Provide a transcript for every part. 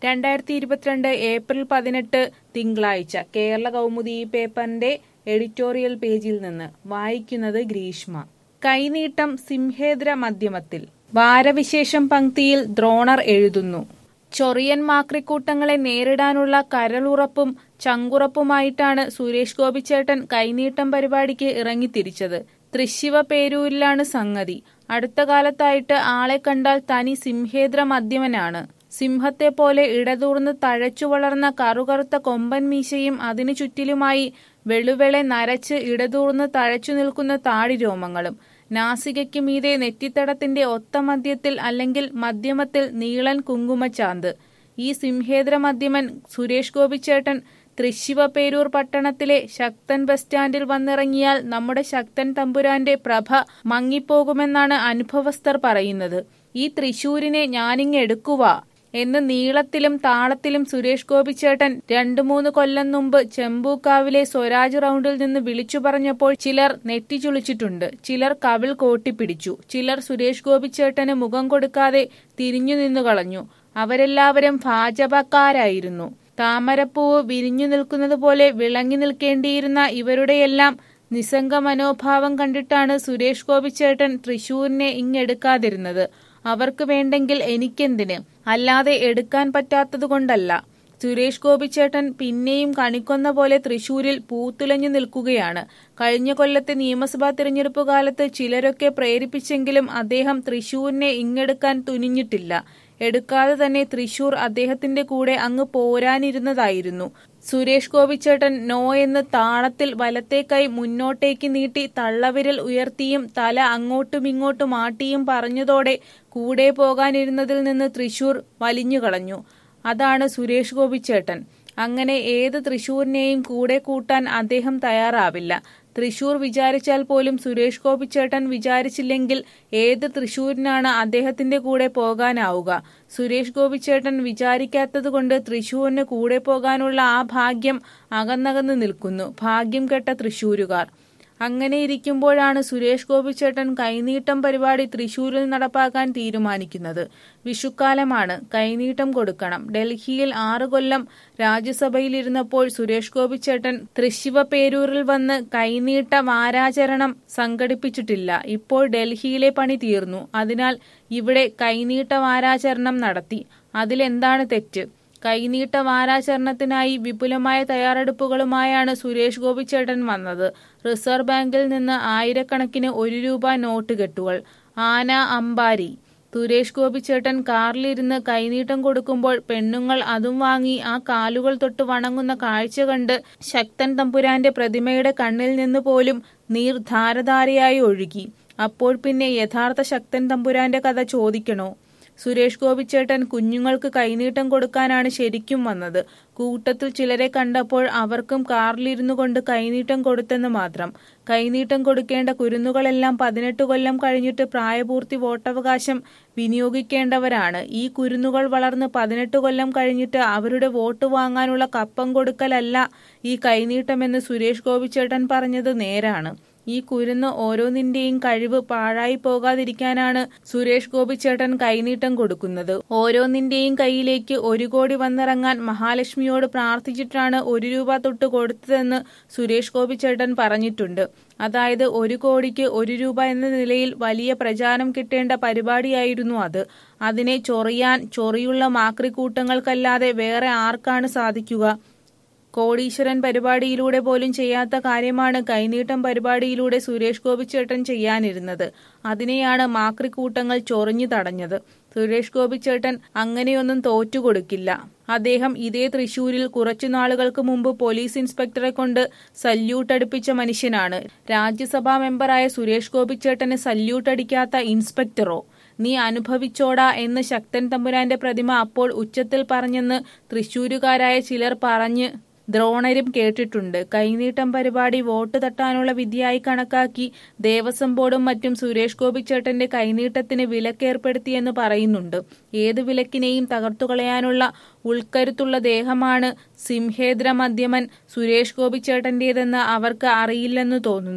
രണ്ടായിരത്തി ഇരുപത്തിരണ്ട് ഏപ്രിൽ പതിനെട്ട് തിങ്കളാഴ്ച കേരള കൗമുദി ഈ പേപ്പറിന്റെ എഡിറ്റോറിയൽ പേജിൽ നിന്ന് വായിക്കുന്നത് ഗ്രീഷ്മ കൈനീട്ടം സിംഹേദ്ര മധ്യമത്തിൽ വാരവിശേഷം പങ്ക്തിയിൽ ദ്രോണർ എഴുതുന്നു ചൊറിയൻ മാക്രിക്കൂട്ടങ്ങളെ നേരിടാനുള്ള കരളുറപ്പും ചങ്കുറപ്പുമായിട്ടാണ് സുരേഷ് ഗോപിച്ചേട്ടൻ കൈനീട്ടം പരിപാടിക്ക് ഇറങ്ങിത്തിരിച്ചത് തൃശിവ പേരൂരിലാണ് സംഗതി അടുത്ത കാലത്തായിട്ട് ആളെ കണ്ടാൽ തനി സിംഹേദ്ര മധ്യമനാണ് സിംഹത്തെ പോലെ ഇടതൂർന്ന് തഴച്ചു വളർന്ന കറുകറുത്ത കൊമ്പൻ മീശയും അതിനു ചുറ്റിലുമായി വെളുവെളെ നരച്ച് ഇടതൂർന്ന് തഴച്ചു നിൽക്കുന്ന താടിരോമങ്ങളും നാസികയ്ക്ക് മീതെ നെറ്റിത്തടത്തിന്റെ ഒത്ത മധ്യത്തിൽ അല്ലെങ്കിൽ മധ്യമത്തിൽ നീളൻ കുങ്കുമച്ചാന്ത് ഈ സിംഹേദ്ര മധ്യമൻ സുരേഷ് ഗോപിച്ചേട്ടൻ തൃശിവപേരൂർ പട്ടണത്തിലെ ശക്തൻ ബസ് സ്റ്റാൻഡിൽ വന്നിറങ്ങിയാൽ നമ്മുടെ ശക്തൻ തമ്പുരാന്റെ പ്രഭ മങ്ങിപ്പോകുമെന്നാണ് അനുഭവസ്ഥർ പറയുന്നത് ഈ തൃശൂരിനെ ഞാനിങ് എടുക്കുവാ എന്ന് നീളത്തിലും താളത്തിലും സുരേഷ് ഗോപിച്ചേട്ടൻ രണ്ടു മൂന്ന് കൊല്ലം മുമ്പ് ചെമ്പൂക്കാവിലെ സ്വരാജ് റൗണ്ടിൽ നിന്ന് വിളിച്ചു പറഞ്ഞപ്പോൾ ചിലർ നെറ്റിച്ചുളിച്ചിട്ടുണ്ട് ചിലർ കവിൾ കോട്ടിപ്പിടിച്ചു ചിലർ സുരേഷ് ഗോപിച്ചേട്ടന് മുഖം കൊടുക്കാതെ തിരിഞ്ഞു നിന്നു കളഞ്ഞു അവരെല്ലാവരും ഭാജപക്കാരായിരുന്നു താമരപ്പൂവ് വിരിഞ്ഞു നിൽക്കുന്നത് പോലെ വിളങ്ങി നിൽക്കേണ്ടിയിരുന്ന ഇവരുടെയെല്ലാം നിസ്സംഗ മനോഭാവം കണ്ടിട്ടാണ് സുരേഷ് ഗോപിച്ചേട്ടൻ തൃശൂരിനെ ഇങ്ങെടുക്കാതിരുന്നത് അവർക്ക് വേണ്ടെങ്കിൽ എനിക്കെന്തിന് അല്ലാതെ എടുക്കാൻ പറ്റാത്തതുകൊണ്ടല്ല സുരേഷ് ഗോപിച്ചേട്ടൻ പിന്നെയും കണിക്കൊന്ന പോലെ തൃശൂരിൽ പൂത്തുലഞ്ഞു നിൽക്കുകയാണ് കഴിഞ്ഞ കൊല്ലത്തെ നിയമസഭാ തിരഞ്ഞെടുപ്പ് കാലത്ത് ചിലരൊക്കെ പ്രേരിപ്പിച്ചെങ്കിലും അദ്ദേഹം തൃശൂരിനെ ഇങ്ങെടുക്കാൻ തുനിഞ്ഞിട്ടില്ല എടുക്കാതെ തന്നെ തൃശൂർ അദ്ദേഹത്തിന്റെ കൂടെ അങ്ങ് പോരാനിരുന്നതായിരുന്നു സുരേഷ് ഗോപിച്ചേട്ടൻ നോ എന്ന് താളത്തിൽ വലത്തെ കൈ മുന്നോട്ടേക്ക് നീട്ടി തള്ളവിരൽ ഉയർത്തിയും തല അങ്ങോട്ടും ഇങ്ങോട്ടും ആട്ടിയും പറഞ്ഞതോടെ കൂടെ പോകാനിരുന്നതിൽ നിന്ന് തൃശൂർ വലിഞ്ഞുകളഞ്ഞു അതാണ് സുരേഷ് ഗോപിച്ചേട്ടൻ അങ്ങനെ ഏത് തൃശൂരിനെയും കൂടെ കൂട്ടാൻ അദ്ദേഹം തയ്യാറാവില്ല തൃശൂർ വിചാരിച്ചാൽ പോലും സുരേഷ് ഗോപിച്ചേട്ടൻ വിചാരിച്ചില്ലെങ്കിൽ ഏത് തൃശൂരിനാണ് അദ്ദേഹത്തിന്റെ കൂടെ പോകാനാവുക സുരേഷ് ഗോപിച്ചേട്ടൻ വിചാരിക്കാത്തതുകൊണ്ട് തൃശൂരിന് കൂടെ പോകാനുള്ള ആ ഭാഗ്യം അകന്നകന്ന് നിൽക്കുന്നു ഭാഗ്യം കെട്ട തൃശൂരുകാർ അങ്ങനെ ഇരിക്കുമ്പോഴാണ് സുരേഷ് ഗോപിച്ചേട്ടൻ കൈനീട്ടം പരിപാടി തൃശൂരിൽ നടപ്പാക്കാൻ തീരുമാനിക്കുന്നത് വിഷുക്കാലമാണ് കൈനീട്ടം കൊടുക്കണം ഡൽഹിയിൽ ആറു കൊല്ലം രാജ്യസഭയിലിരുന്നപ്പോൾ സുരേഷ് ഗോപിച്ചേട്ടൻ തൃശിവ പേരൂരിൽ വന്ന് കൈനീട്ട വാരാചരണം സംഘടിപ്പിച്ചിട്ടില്ല ഇപ്പോൾ ഡൽഹിയിലെ പണി തീർന്നു അതിനാൽ ഇവിടെ കൈനീട്ട വാരാചരണം നടത്തി അതിലെന്താണ് തെറ്റ് കൈനീട്ട വാരാചരണത്തിനായി വിപുലമായ തയ്യാറെടുപ്പുകളുമായാണ് സുരേഷ് ഗോപിച്ചേട്ടൻ വന്നത് റിസർവ് ബാങ്കിൽ നിന്ന് ആയിരക്കണക്കിന് ഒരു രൂപ നോട്ട് കെട്ടുകൾ ആന അമ്പാരി സുരേഷ് ഗോപിച്ചേട്ടൻ കാറിലിരുന്ന് കൈനീട്ടം കൊടുക്കുമ്പോൾ പെണ്ണുങ്ങൾ അതും വാങ്ങി ആ കാലുകൾ തൊട്ട് വണങ്ങുന്ന കാഴ്ച കണ്ട് ശക്തൻ തമ്പുരാന്റെ പ്രതിമയുടെ കണ്ണിൽ നിന്ന് പോലും നീർ ധാരധാരയായി ഒഴുകി അപ്പോൾ പിന്നെ യഥാർത്ഥ ശക്തൻ തമ്പുരാന്റെ കഥ ചോദിക്കണോ സുരേഷ് ഗോപിച്ചേട്ടൻ കുഞ്ഞുങ്ങൾക്ക് കൈനീട്ടം കൊടുക്കാനാണ് ശരിക്കും വന്നത് കൂട്ടത്തിൽ ചിലരെ കണ്ടപ്പോൾ അവർക്കും കാറിലിരുന്നു കൊണ്ട് കൈനീട്ടം കൊടുത്തെന്ന് മാത്രം കൈനീട്ടം കൊടുക്കേണ്ട കുരുന്നുകളെല്ലാം പതിനെട്ട് കൊല്ലം കഴിഞ്ഞിട്ട് പ്രായപൂർത്തി വോട്ടവകാശം വിനിയോഗിക്കേണ്ടവരാണ് ഈ കുരുന്നുകൾ വളർന്ന് പതിനെട്ട് കൊല്ലം കഴിഞ്ഞിട്ട് അവരുടെ വോട്ട് വാങ്ങാനുള്ള കപ്പം കൊടുക്കലല്ല ഈ കൈനീട്ടമെന്ന് സുരേഷ് ഗോപിച്ചേട്ടൻ പറഞ്ഞത് നേരാണ് ഈ കുരുന്ന് ഓരോന്നിന്റെയും കഴിവ് പാഴായി പോകാതിരിക്കാനാണ് സുരേഷ് ഗോപിച്ചേട്ടൻ കൈനീട്ടം കൊടുക്കുന്നത് ഓരോന്നിന്റെയും കയ്യിലേക്ക് ഒരു കോടി വന്നിറങ്ങാൻ മഹാലക്ഷ്മിയോട് പ്രാർത്ഥിച്ചിട്ടാണ് ഒരു രൂപ തൊട്ട് കൊടുത്തതെന്ന് സുരേഷ് ഗോപിച്ചേട്ടൻ പറഞ്ഞിട്ടുണ്ട് അതായത് ഒരു കോടിക്ക് ഒരു രൂപ എന്ന നിലയിൽ വലിയ പ്രചാരം കിട്ടേണ്ട പരിപാടിയായിരുന്നു അത് അതിനെ ചൊറിയാൻ ചൊറിയുള്ള മാക്രിക്കൂട്ടങ്ങൾക്കല്ലാതെ വേറെ ആർക്കാണ് സാധിക്കുക കോടീശ്വരൻ പരിപാടിയിലൂടെ പോലും ചെയ്യാത്ത കാര്യമാണ് കൈനീട്ടം പരിപാടിയിലൂടെ സുരേഷ് ഗോപിച്ചേട്ടൻ ചെയ്യാനിരുന്നത് അതിനെയാണ് മാക്രിക്കൂട്ടങ്ങൾ ചൊറിഞ്ഞു തടഞ്ഞത് സുരേഷ് ഗോപിച്ചേട്ടൻ അങ്ങനെയൊന്നും തോറ്റുകൊടുക്കില്ല അദ്ദേഹം ഇതേ തൃശൂരിൽ കുറച്ചു നാളുകൾക്ക് മുമ്പ് പോലീസ് ഇൻസ്പെക്ടറെ കൊണ്ട് സല്യൂട്ട് അടിപ്പിച്ച മനുഷ്യനാണ് രാജ്യസഭാ മെമ്പറായ സുരേഷ് ഗോപിച്ചേട്ടന് സല്യൂട്ട് അടിക്കാത്ത ഇൻസ്പെക്ടറോ നീ അനുഭവിച്ചോടാ എന്ന് ശക്തൻ തമ്പുരാന്റെ പ്രതിമ അപ്പോൾ ഉച്ചത്തിൽ പറഞ്ഞെന്ന് തൃശൂരുകാരായ ചിലർ പറഞ്ഞ് ദ്രോണരും കേട്ടിട്ടുണ്ട് കൈനീട്ടം പരിപാടി വോട്ട് തട്ടാനുള്ള വിധിയായി കണക്കാക്കി ദേവസ്വം ബോർഡും മറ്റും സുരേഷ് ഗോപിച്ചേട്ടന്റെ കൈനീട്ടത്തിന് വിലക്കേർപ്പെടുത്തിയെന്ന് പറയുന്നുണ്ട് ഏത് വിലക്കിനെയും തകർത്തുകളയാനുള്ള ഉൾക്കരുത്തുള്ള ദേഹമാണ് സിംഹേദ്ര മധ്യമൻ സുരേഷ് ഗോപിച്ചേട്ടന്റേതെന്ന് അവർക്ക് അറിയില്ലെന്ന് തോന്നുന്നു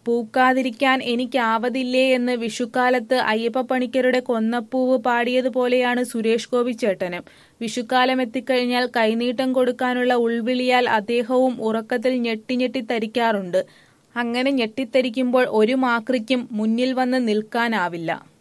പൂക്കാതിരിക്കാൻ എനിക്കാവതില്ലേ എന്ന് വിഷുക്കാലത്ത് അയ്യപ്പപ്പണിക്കരുടെ കൊന്നപ്പൂവ് പാടിയതുപോലെയാണ് സുരേഷ് ഗോപി ചേട്ടനും വിഷുക്കാലം എത്തിക്കഴിഞ്ഞാൽ കൈനീട്ടം കൊടുക്കാനുള്ള ഉൾവിളിയാൽ അദ്ദേഹവും ഉറക്കത്തിൽ ഞെട്ടിഞെട്ടി തരിക്കാറുണ്ട് അങ്ങനെ ഞെട്ടിത്തരിക്കുമ്പോൾ ഒരു മാക്രിക്കും മുന്നിൽ വന്ന് നിൽക്കാനാവില്ല